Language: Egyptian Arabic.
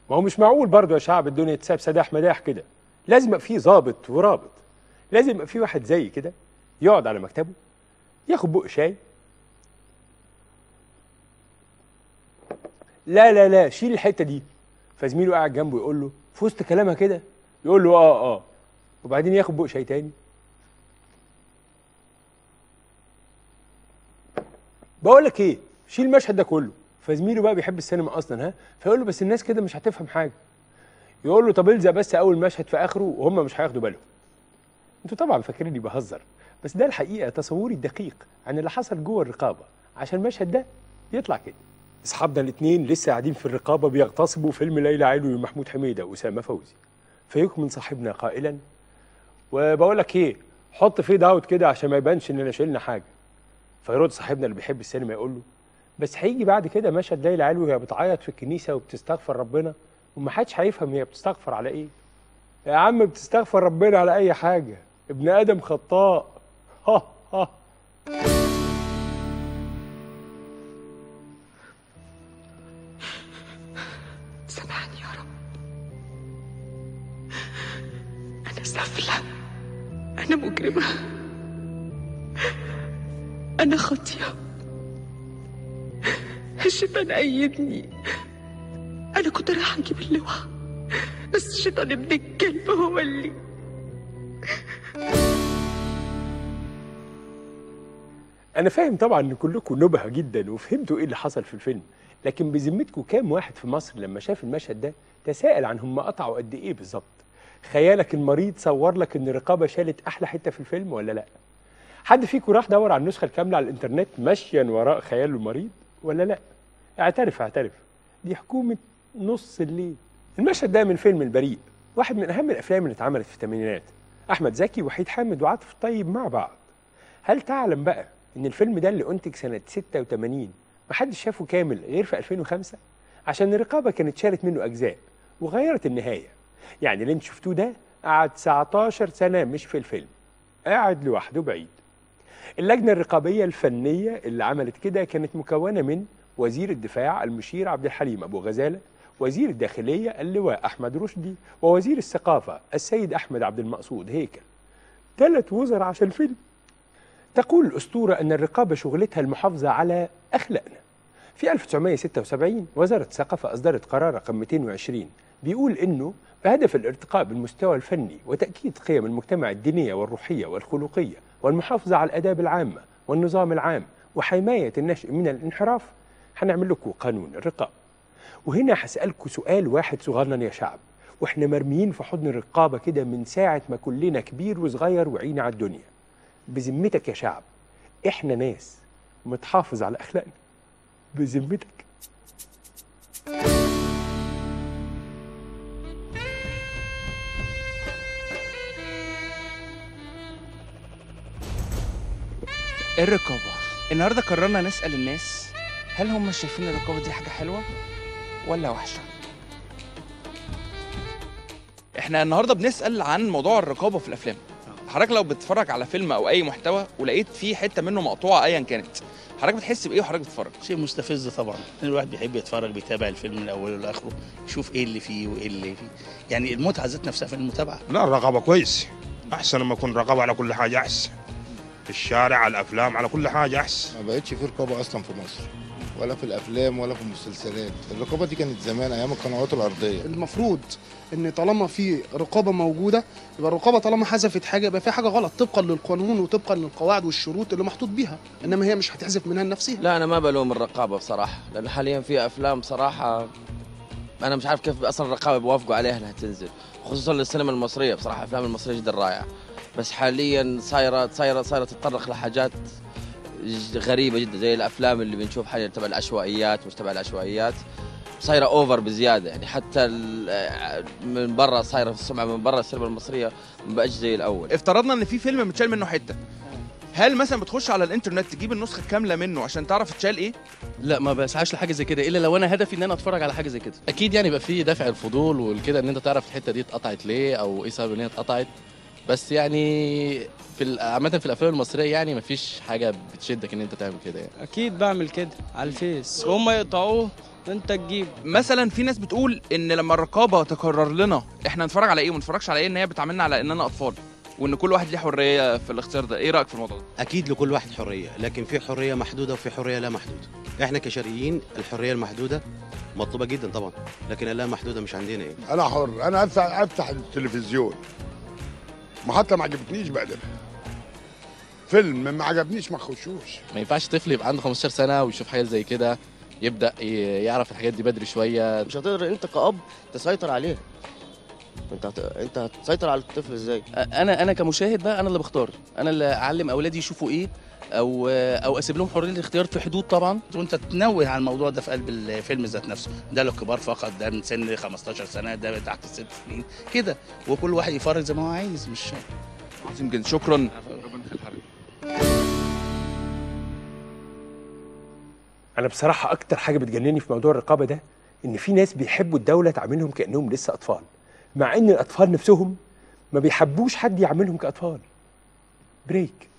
ما هو مش معقول برضه يا شعب الدنيا تساب سداح مداح كده لازم يبقى في ظابط ورابط لازم يبقى في واحد زي كده يقعد على مكتبه ياخد بق شاي لا لا لا شيل الحته دي فزميله قاعد جنبه يقول له في وسط كلامها كده يقول له اه اه وبعدين ياخد بق شاي تاني بقول لك ايه شيل المشهد ده كله فزميله بقى بيحب السينما اصلا ها فيقول له بس الناس كده مش هتفهم حاجه يقول له طب الزق بس اول مشهد في اخره وهم مش هياخدوا بالهم انتوا طبعا فاكريني بهزر بس ده الحقيقه تصوري الدقيق عن اللي حصل جوه الرقابه عشان المشهد ده يطلع كده اصحابنا الاثنين لسه قاعدين في الرقابه بيغتصبوا فيلم ليلى علوي ومحمود حميده واسامه فوزي فيكمن صاحبنا قائلا وبقول لك ايه حط فيه داوت كده عشان ما يبانش اننا شلنا حاجه فيرد صاحبنا اللي بيحب السينما يقول له بس هيجي بعد كده مشهد ليلى علوي وهي بتعيط في الكنيسه وبتستغفر ربنا ومحدش هيفهم هي بتستغفر على ايه يا عم بتستغفر ربنا على اي حاجه ابن ادم خطاء ها ها سامحني يا رب أنا سافلة أنا مجرمة أنا خاطية الشيطان أيدني أنا كنت رايحة أجيب اللوحة بس الشيطان ابن الكلب هو اللي انا فاهم طبعا ان كلكم نبهه جدا وفهمتوا ايه اللي حصل في الفيلم لكن بذمتكم كام واحد في مصر لما شاف المشهد ده تساءل عن هم قطعوا قد ايه بالظبط خيالك المريض صور لك ان الرقابه شالت احلى حته في الفيلم ولا لا حد فيكم راح دور على النسخه الكامله على الانترنت مشيا وراء خياله المريض ولا لا اعترف اعترف دي حكومه نص الليل المشهد ده من فيلم البريء واحد من اهم الافلام اللي اتعملت في الثمانينات احمد زكي وحيد حامد وعاطف الطيب مع بعض هل تعلم بقى ان الفيلم ده اللي انتج سنه 86 محدش شافه كامل غير في 2005 عشان الرقابه كانت شالت منه اجزاء وغيرت النهايه يعني اللي انتوا شفتوه ده قعد 19 سنه مش في الفيلم قاعد لوحده بعيد اللجنه الرقابيه الفنيه اللي عملت كده كانت مكونه من وزير الدفاع المشير عبد الحليم ابو غزاله وزير الداخليه اللواء احمد رشدي ووزير الثقافه السيد احمد عبد المقصود هيكل ثلاث وزراء عشان الفيلم تقول الأسطورة أن الرقابة شغلتها المحافظة على أخلاقنا في 1976 وزارة الثقافة أصدرت قرار رقم 220 بيقول إنه بهدف الارتقاء بالمستوى الفني وتأكيد قيم المجتمع الدينية والروحية والخلقية والمحافظة على الآداب العامة والنظام العام وحماية النشء من الانحراف هنعمل لكم قانون الرقابة وهنا هسألكم سؤال واحد صغنن يا شعب واحنا مرميين في حضن الرقابة كده من ساعة ما كلنا كبير وصغير وعينا على الدنيا بذمتك يا شعب احنا ناس متحافظ على اخلاقنا بذمتك الرقابة النهاردة قررنا نسأل الناس هل هم شايفين الرقابة دي حاجة حلوة ولا وحشة احنا النهاردة بنسأل عن موضوع الرقابة في الأفلام حضرتك لو بتتفرج على فيلم أو أي محتوى ولقيت فيه حتة منه مقطوعة أيا كانت حضرتك بتحس بإيه وحضرتك بتتفرج شيء مستفز طبعا الواحد بيحب يتفرج بيتابع الفيلم من اوله لاخره يشوف ايه اللي فيه وايه اللي فيه يعني المتعه ذات نفسها في المتابعه لا الرقابة كويس أحسن لما يكون رقابة على كل حاجة أحسن في الشارع على الأفلام على كل حاجة أحسن ما بقتش في رقابه اصلا في مصر ولا في الافلام ولا في المسلسلات الرقابه دي كانت زمان ايام القنوات الارضيه المفروض ان طالما في رقابه موجوده يبقى الرقابه طالما حذفت حاجه يبقى في حاجه غلط طبقا للقانون وطبقا للقواعد والشروط اللي محطوط بيها انما هي مش هتحذف منها لنفسها لا انا ما بلوم الرقابه بصراحه لان حاليا في افلام صراحه انا مش عارف كيف اصلا الرقابه بيوافقوا عليها انها تنزل خصوصا للسينما المصريه بصراحه الافلام المصريه جدا رائعه بس حاليا صايره صايره صايره تتطرق لحاجات ج- غريبه جدا زي الافلام اللي بنشوف حاليا تبع العشوائيات مش تبع العشوائيات صايره اوفر بزياده يعني حتى ال- من برا صايره السمعه من برا السينما المصريه ما بقاش زي الاول افترضنا ان في فيلم متشال منه حته هل مثلا بتخش على الانترنت تجيب النسخه كامله منه عشان تعرف اتشال ايه لا ما بسعاش لحاجه زي كده الا لو انا هدفي ان انا اتفرج على حاجه زي كده اكيد يعني يبقى في دافع الفضول والكده ان انت تعرف الحته دي اتقطعت ليه او ايه سبب ان هي اتقطعت بس يعني في ال- عامه في الافلام المصريه يعني مفيش حاجه بتشدك ان انت تعمل كده يعني اكيد بعمل كده على الفيس وهم يقطعوه انت تجيب مثلا في ناس بتقول ان لما الرقابه تقرر لنا احنا نتفرج على ايه وما نتفرجش على ايه ان هي بتعاملنا على اننا اطفال وان كل واحد ليه حريه في الاختيار ده ايه رايك في الموضوع ده اكيد لكل واحد حريه لكن في حريه محدوده وفي حريه لا محدوده احنا كشرقيين الحريه المحدوده مطلوبه جدا طبعا لكن اللا محدوده مش عندنا يعني انا حر انا افتح افتح التلفزيون محطه ما عجبتنيش بقلبها فيلم ما عجبنيش ما اخشوش ما ينفعش طفل يبقى عنده 15 سنه ويشوف حاجه زي كده يبدا ي- يعرف الحاجات دي بدري شويه مش هتقدر انت كأب تسيطر عليها انت هت... انت هتسيطر على الطفل ازاي انا انا كمشاهد بقى انا اللي بختار انا اللي اعلم اولادي يشوفوا ايه او او اسيب لهم حريه الاختيار في حدود طبعا وانت تنوه على الموضوع ده في قلب الفيلم ذات نفسه ده للكبار فقط ده من سن 15 سنه ده تحت الست سنين كده وكل واحد يفرج زي ما هو عايز مش عظيم جدا شكرا انا بصراحه اكتر حاجه بتجنني في موضوع الرقابه ده ان في ناس بيحبوا الدوله تعاملهم كانهم لسه اطفال مع ان الاطفال نفسهم ما بيحبوش حد يعاملهم كاطفال بريك